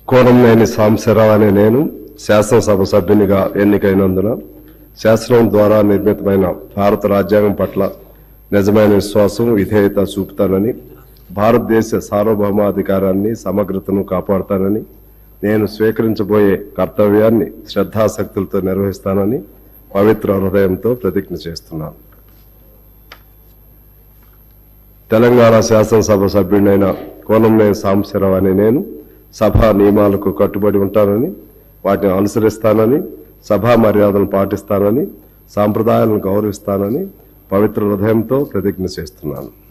కోనంనేని సాంశరావు అనే నేను శాసనసభ సభ్యునిగా ఎన్నికైనందున శాసనం ద్వారా నిర్మితమైన భారత రాజ్యాంగం పట్ల నిజమైన విశ్వాసం విధేయత చూపుతానని భారతదేశ సార్వభౌమాధికారాన్ని సమగ్రతను కాపాడుతానని నేను స్వీకరించబోయే కర్తవ్యాన్ని శ్రద్ధాశక్తులతో నిర్వహిస్తానని పవిత్ర హృదయంతో ప్రతిజ్ఞ చేస్తున్నాను తెలంగాణ శాసనసభ సభ్యుడైన కోనంనేని సాంబశివరావు అనే నేను సభా నియమాలకు కట్టుబడి ఉంటానని వాటిని అనుసరిస్తానని సభా మర్యాదలను పాటిస్తానని సాంప్రదాయాలను గౌరవిస్తానని పవిత్ర హృదయంతో ప్రతిజ్ఞ చేస్తున్నాను